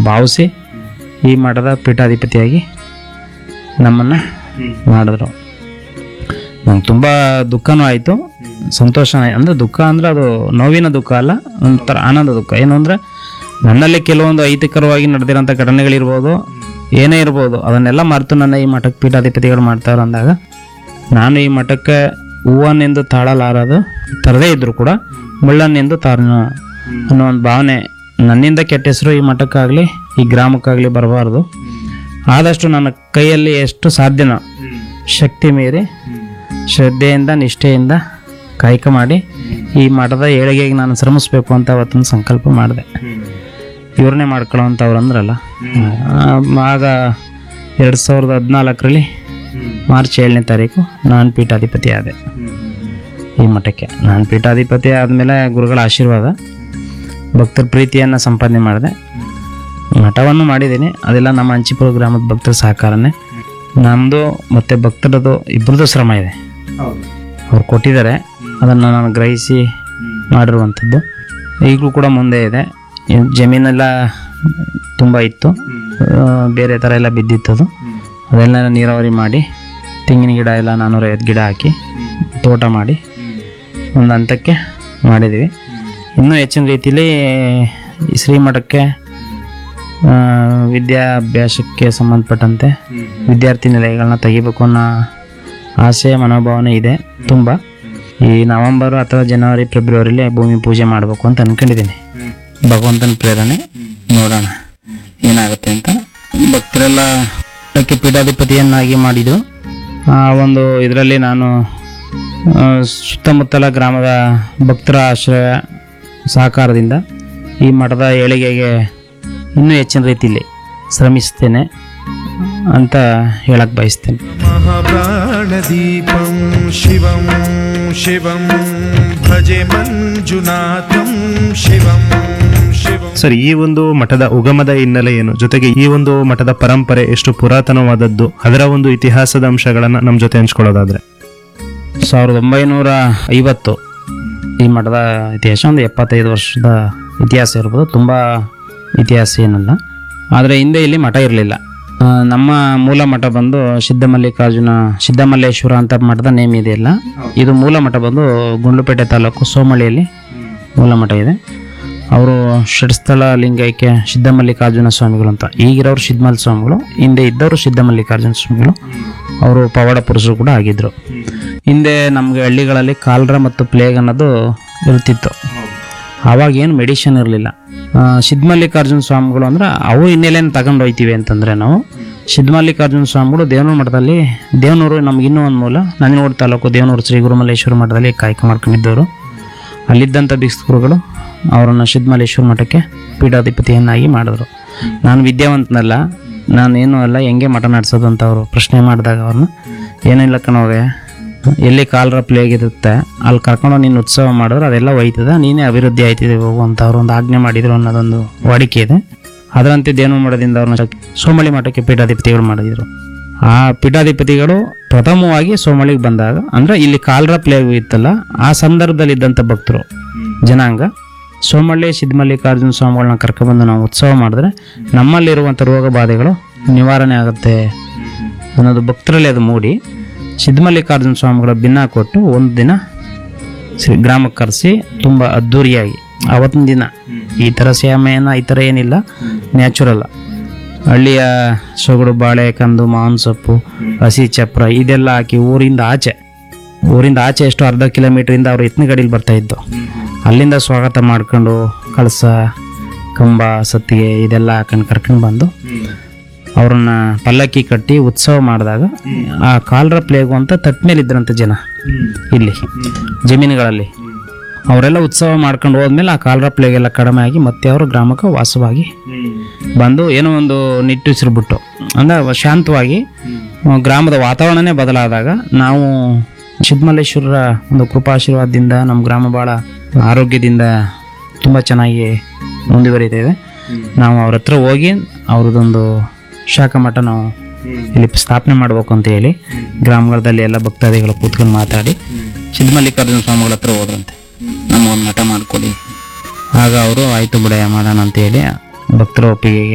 ಭಾವಿಸಿ ಈ ಮಠದ ಪೀಠಾಧಿಪತಿಯಾಗಿ ನಮ್ಮನ್ನು ಮಾಡಿದ್ರು ನಂಗೆ ತುಂಬ ದುಃಖನೂ ಆಯಿತು ಸಂತೋಷನೂ ಆಯ್ತು ಅಂದರೆ ದುಃಖ ಅಂದರೆ ಅದು ನೋವಿನ ದುಃಖ ಅಲ್ಲ ಒಂಥರ ಆನಂದ ದುಃಖ ಏನು ಅಂದರೆ ನನ್ನಲ್ಲಿ ಕೆಲವೊಂದು ಐತಿಕರವಾಗಿ ನಡೆದಿರೋಂಥ ಘಟನೆಗಳಿರ್ಬೋದು ಏನೇ ಇರ್ಬೋದು ಅದನ್ನೆಲ್ಲ ಮರೆತು ನನ್ನ ಈ ಮಠಕ್ಕೆ ಪೀಠಾಧಿಪತಿಗಳು ಮಾಡ್ತಾರೆ ಅಂದಾಗ ನಾನು ಈ ಮಠಕ್ಕೆ ಹೂವನ್ನೆಂದು ತಾಳಲಾರದು ತರದೇ ಇದ್ದರೂ ಕೂಡ ಮುಳ್ಳನ್ನೆಂದು ತಾರನು ಅನ್ನೋ ಒಂದು ಭಾವನೆ ನನ್ನಿಂದ ಕೆಟ್ಟ ಹೆಸರು ಈ ಮಠಕ್ಕಾಗಲಿ ಈ ಗ್ರಾಮಕ್ಕಾಗಲಿ ಬರಬಾರ್ದು ಆದಷ್ಟು ನನ್ನ ಕೈಯಲ್ಲಿ ಎಷ್ಟು ಸಾಧ್ಯನೋ ಶಕ್ತಿ ಮೀರಿ ಶ್ರದ್ಧೆಯಿಂದ ನಿಷ್ಠೆಯಿಂದ ಕಾಯಕ ಮಾಡಿ ಈ ಮಠದ ಏಳಿಗೆಗೆ ನಾನು ಶ್ರಮಿಸ್ಬೇಕು ಅಂತ ಅವತ್ತೊಂದು ಸಂಕಲ್ಪ ಮಾಡಿದೆ ಇವ್ರನ್ನೇ ಮಾಡ್ಕೊಳ್ಳೋವಂಥವ್ರು ಅಂದ್ರಲ್ಲ ಆ, ಆಗ ಎರಡು ಸಾವಿರದ ಹದಿನಾಲ್ಕರಲ್ಲಿ ಮಾರ್ಚ್ ಏಳನೇ ತಾರೀಕು ನಾನು ಪೀಠಾಧಿಪತಿ ಆದೆ ಈ ಮಠಕ್ಕೆ ನಾನು ಪೀಠಾಧಿಪತಿ ಆದಮೇಲೆ ಗುರುಗಳ ಆಶೀರ್ವಾದ ಭಕ್ತರ ಪ್ರೀತಿಯನ್ನು ಸಂಪಾದನೆ ಮಾಡಿದೆ ಮಠವನ್ನು ಮಾಡಿದ್ದೀನಿ ಅದೆಲ್ಲ ನಮ್ಮ ಅಂಚಿಪುರ ಗ್ರಾಮದ ಭಕ್ತರ ಸಹಕಾರನೇ ನಮ್ಮದು ಮತ್ತು ಭಕ್ತರದು ಇಬ್ಬರದು ಶ್ರಮ ಇದೆ ಅವ್ರು ಕೊಟ್ಟಿದ್ದಾರೆ ಅದನ್ನು ನಾನು ಗ್ರಹಿಸಿ ಮಾಡಿರುವಂಥದ್ದು ಈಗಲೂ ಕೂಡ ಮುಂದೆ ಇದೆ ಈ ಜಮೀನೆಲ್ಲ ತುಂಬ ಇತ್ತು ಆ, ಬೇರೆ ಥರ ಎಲ್ಲ ಬಿದ್ದಿತ್ತು ಅದು ಅದೆಲ್ಲ ನೀರಾವರಿ ಮಾಡಿ ತೆಂಗಿನ ಗಿಡ ಎಲ್ಲ ನಾನ್ನೂರೈವತ್ತು ಗಿಡ ಹಾಕಿ ತೋಟ ಮಾಡಿ ಒಂದು ಹಂತಕ್ಕೆ ಮಾಡಿದ್ದೀವಿ ಇನ್ನೂ ಹೆಚ್ಚಿನ ರೀತಿಯಲ್ಲಿ ಈ ಶ್ರೀಮಠಕ್ಕೆ ಆ, ವಿದ್ಯಾಭ್ಯಾಸಕ್ಕೆ ಸಂಬಂಧಪಟ್ಟಂತೆ ವಿದ್ಯಾರ್ಥಿ ನಿಲಯಗಳನ್ನ ತೆಗಿಬೇಕು ಅನ್ನೋ ಆಸೆ ಮನೋಭಾವನೆ ಇದೆ ತುಂಬ ಈ ನವೆಂಬರ್ ಅಥವಾ ಜನವರಿ ಫೆಬ್ರವರಿಲಿ ಭೂಮಿ ಪೂಜೆ ಮಾಡಬೇಕು ಅಂತ ಅನ್ಕೊಂಡಿದ್ದೀನಿ ಭಗವಂತನ ಪ್ರೇರಣೆ ನೋಡೋಣ ಏನಾಗುತ್ತೆ ಅಂತ ಭಕ್ತರೆಲ್ಲ ಅದಕ್ಕೆ ಪೀಠಾಧಿಪತಿಯನ್ನಾಗಿ ಮಾಡಿದ್ರು ಆ ಒಂದು ಇದರಲ್ಲಿ ನಾನು ಆ, ಸುತ್ತಮುತ್ತಲ ಗ್ರಾಮದ ಭಕ್ತರ ಆಶ್ರಯ ಸಹಕಾರದಿಂದ ಈ ಮಠದ ಏಳಿಗೆಗೆ ಇನ್ನೂ ಹೆಚ್ಚಿನ ರೀತಿಯಲ್ಲಿ ಶ್ರಮಿಸ್ತೇನೆ ಅಂತ ಹೇಳಕ್ಕೆ ಬಯಸ್ತೇನೆ महाप्राणदीपं शिवं शिवं भजे मञ्जुनाथं शिवं शिवं ಸರ್ ಈ ಒಂದು ಮಠದ ಉಗಮದ ಹಿನ್ನೆಲೆ ಏನು ಜೊತೆಗೆ ಈ ಒಂದು ಮಠದ ಪರಂಪರೆ ಎಷ್ಟು ಪುರಾತನವಾದದ್ದು ಅದರ ಒಂದು ಇತಿಹಾಸದ ಅಂಶಗಳನ್ನ ನಮ್ಮ ಜೊತೆ ಹಂಚ್ಕೊಳ್ಳೋದಾದ್ರೆ ಸಾವಿರದ ಒಂಬೈನೂರ ಐವತ್ತು ಈ ಮಠದ ಇತಿಹಾಸ ಒಂದು ಎಪ್ಪತ್ತೈದು ವರ್ಷದ ಇತಿಹಾಸ ಇರ್ಬೋದು ತುಂಬ ಇತಿಹಾಸ ಏನಲ್ಲ ಆದರೆ ಹಿಂದೆ ಇಲ್ಲಿ ಮಠ ಇರಲಿಲ್ಲ ನಮ್ಮ ಮೂಲ ಮಠ ಬಂದು ಸಿದ್ಧಮಲ್ಲಿಕಾರ್ಜುನ ಸಿದ್ಧಮಲ್ಲೇಶ್ವರ ಅಂತ ಮಠದ ನೇಮ್ ಇದೆಯಲ್ಲ ಇದು ಮೂಲ ಮಠ ಬಂದು ಗುಂಡ್ಲುಪೇಟೆ ತಾಲೂಕು ಸೋಮಳಿಯಲ್ಲಿ ಮೂಲ ಮಠ ಇದೆ ಅವರು ಷಟ್ಸ್ಥಳ ಲಿಂಗೈಕ್ಯ ಸಿದ್ಧಮಲ್ಲಿಕಾರ್ಜುನ ಸ್ವಾಮಿಗಳು ಅಂತ ಈಗಿರೋರು ಸಿದ್ಧಮಲ್ ಸ್ವಾಮಿಗಳು ಹಿಂದೆ ಇದ್ದವರು ಸಿದ್ಧಮಲ್ಲಿಕಾರ್ಜುನ ಸ್ವಾಮಿಗಳು ಅವರು ಪವಾಡ ಪುರುಷರು ಕೂಡ ಆಗಿದ್ರು ಹಿಂದೆ ನಮಗೆ ಹಳ್ಳಿಗಳಲ್ಲಿ ಕಾಲ್ರ ಮತ್ತು ಪ್ಲೇಗ್ ಅನ್ನೋದು ಇರ್ತಿತ್ತು ಆವಾಗ ಏನು ಮೆಡಿಷನ್ ಇರಲಿಲ್ಲ ಸಿದ್ಧಮಲ್ಲಿಕಾರ್ಜುನ ಸ್ವಾಮಿಗಳು ಅಂದ್ರೆ ಅವು ಹಿನ್ನೆಲೆಯನ್ನು ತಗೊಂಡು ಹೋಯ್ತೀವಿ ಅಂತಂದ್ರೆ ನಾವು ಸಿದ್ಧಮಲ್ಲಿಕಾರ್ಜುನ ಸ್ವಾಮಿಗಳು ದೇವನೂರು ಮಠದಲ್ಲಿ ದೇವನೂರು ನಮ್ಗೆ ಇನ್ನೂ ಒಂದು ಮೂಲ ನಂಜನಗೂಡು ತಾಲೂಕು ದೇವನೂರು ಶ್ರೀ ಗುರುಮಲ್ಲೇಶ್ವರ ಮಠದಲ್ಲಿ ಕಾಯ್ಕ ಮಾಡ್ಕೊಂಡಿದ್ದವರು ಅಲ್ಲಿದ್ದಂಥ ಭಿಕ್ಷುಕರುಗಳು ಅವರನ್ನು ಸಿದ್ಧಮಲ್ಲೇಶ್ವರ ಮಠಕ್ಕೆ ಪೀಠಾಧಿಪತಿಯನ್ನಾಗಿ ಮಾಡಿದ್ರು ನಾನು ವಿದ್ಯಾವಂತನಲ್ಲ ನಾನೇನು ಅಲ್ಲ ಹೆಂಗೆ ಮಠ ನಡೆಸೋದು ಅಂತ ಅವರು ಪ್ರಶ್ನೆ ಮಾಡಿದಾಗ ಅವ್ರನ್ನ ಏನಿಲ್ಲ ಕಣೋಗೆ ಎಲ್ಲಿ ಕಾಲರ ಪ್ಲೇಗ್ ಇರುತ್ತೆ ಅಲ್ಲಿ ಕರ್ಕೊಂಡು ನೀನು ಉತ್ಸವ ಮಾಡಿದ್ರೆ ಅದೆಲ್ಲ ಹೋಯ್ತದ ನೀನೇ ಅಭಿವೃದ್ಧಿ ಆಯ್ತಿದೆ ಹೋಗು ಅಂತ ಅವ್ರು ಒಂದು ಆಜ್ಞೆ ಮಾಡಿದ್ರು ಅನ್ನೋದೊಂದು ವಾಡಿಕೆ ಇದೆ ಅದರಂತೆ ದೇನು ಮಠದಿಂದ ಅವ್ರನ್ನ ಸೋಮಳಿ ಮಠಕ್ಕೆ ಪೀಠಾಧಿಪತಿಗಳು ಮಾಡಿದ್ರು ಆ ಪೀಠಾಧಿಪತಿಗಳು ಪ್ರಥಮವಾಗಿ ಸೋಮಳಿಗೆ ಬಂದಾಗ ಅಂದ್ರೆ ಇಲ್ಲಿ ಕಾಲರ ಪ್ಲೇಗ್ ಇತ್ತಲ್ಲ ಆ ಸಂದರ್ಭದಲ್ಲಿ ಇದ್ದಂಥ ಭಕ್ತರು ಜನಾಂಗ ಸೋಮಳ್ಳಿ ಸಿದ್ಧಮಲ್ಲಿಕಾರ್ಜುನ ಸ್ವಾಮಿಗಳನ್ನ ಕರ್ಕೊಬಂದು ನಾವು ಉತ್ಸವ ಮಾಡಿದ್ರೆ ನಮ್ಮಲ್ಲಿರುವಂಥ ರೋಗ ಬಾಧೆಗಳು ನಿವಾರಣೆ ಆಗುತ್ತೆ ಅನ್ನೋದು ಭಕ್ತರಲ್ಲಿ ಅದು ಮೂಡಿ ಸಿದ್ಧಮಲ್ಲಿಕಾರ್ಜುನ ಸ್ವಾಮಿಗಳ ಭಿನ್ನ ಕೊಟ್ಟು ಒಂದು ದಿನ ಶ್ರೀ ಗ್ರಾಮಕ್ಕೆ ಕರೆಸಿ ತುಂಬ ಅದ್ಧೂರಿಯಾಗಿ ಆವತ್ತಿನ ದಿನ ಈ ಥರ ಸೇಮೆಯನ್ನು ಈ ಥರ ಏನಿಲ್ಲ ನ್ಯಾಚುರಲ್ ಹಳ್ಳಿಯ ಸೊಗಡು ಬಾಳೆ ಕಂದು ಮಾವಿನ ಸೊಪ್ಪು ಹಸಿ ಚಪ್ರ ಇದೆಲ್ಲ ಹಾಕಿ ಊರಿಂದ ಆಚೆ ಊರಿಂದ ಆಚೆ ಎಷ್ಟು ಅರ್ಧ ಕಿಲೋಮೀಟ್ರಿಂದ ಅವ್ರು ಎತ್ತಿನ ಗಾಡೀಲಿ ಬರ್ತಾ ಇದ್ದು ಅಲ್ಲಿಂದ ಸ್ವಾಗತ ಮಾಡ್ಕೊಂಡು ಕಳಸ ಕಂಬ ಸತ್ತಿಗೆ ಇದೆಲ್ಲ ಹಾಕೊಂಡು ಕರ್ಕೊಂಡು ಬಂದು ಅವ್ರನ್ನ ಪಲ್ಲಕ್ಕಿ ಕಟ್ಟಿ ಉತ್ಸವ ಮಾಡಿದಾಗ ಆ ಕಾಲ್ರ ಪ್ಲೇಗು ಅಂತ ತಟ್ ಮೇಲೆ ಇದ್ರಂತೆ ಜನ ಇಲ್ಲಿ ಜಮೀನುಗಳಲ್ಲಿ ಅವರೆಲ್ಲ ಉತ್ಸವ ಮಾಡ್ಕೊಂಡು ಹೋದ್ಮೇಲೆ ಆ ಕಾಲ್ರ ಪ್ಲೇಗ್ ಎಲ್ಲ ಕಡಿಮೆ ಆಗಿ ಮತ್ತೆ ಅವರು ಗ್ರಾಮಕ್ಕೆ ವಾಸವಾಗಿ ಬಂದು ಏನೋ ಒಂದು ನಿಟ್ಟುಸಿರು ಬಿಟ್ಟು ಅಂದ್ರೆ ಶಾಂತವಾಗಿ ಆ, ಗ್ರಾಮದ ವಾತಾವರಣನೇ ಬದಲಾದಾಗ ನಾವು ಸಿದ್ಧಮಲ್ಲೇಶ್ವರರ ಒಂದು ಕೃಪಾಶೀರ್ವಾದದಿಂದ ನಮ್ಮ ಗ್ರಾಮ ಭಾಳ ಆರೋಗ್ಯದಿಂದ ತುಂಬ ಚೆನ್ನಾಗಿ ಮುಂದುವರಿತೇವೆ ನಾವು ಅವ್ರ ಹತ್ರ ಹೋಗಿ ಅವ್ರದ್ದೊಂದು ಶಾಖಾ ಮಠ ನಾವು ಇಲ್ಲಿ ಸ್ಥಾಪನೆ ಮಾಡಬೇಕು ಅಂತ ಹೇಳಿ ಗ್ರಾಮಗಳಲ್ಲಿ ಎಲ್ಲ ಭಕ್ತಾದಿಗಳು ಕೂತ್ಕೊಂಡು ಮಾತಾಡಿ ಸಿದ್ಧಮಲ್ಲಿಕಾರ್ಜುನ ಸ್ವಾಮಿಗಳ ಹತ್ರ ಹೋದ್ರಂತೆ ನಮ್ಮ ಒಂದು ಮಠ ಮಾಡ್ಕೊಡಿ ಆಗ ಅವರು ಆಯ್ತು ಬಿಡ ಮಾಡೋಣ ಅಂತ ಹೇಳಿ ಭಕ್ತರ ಒಪ್ಪಿಗೆಗೆ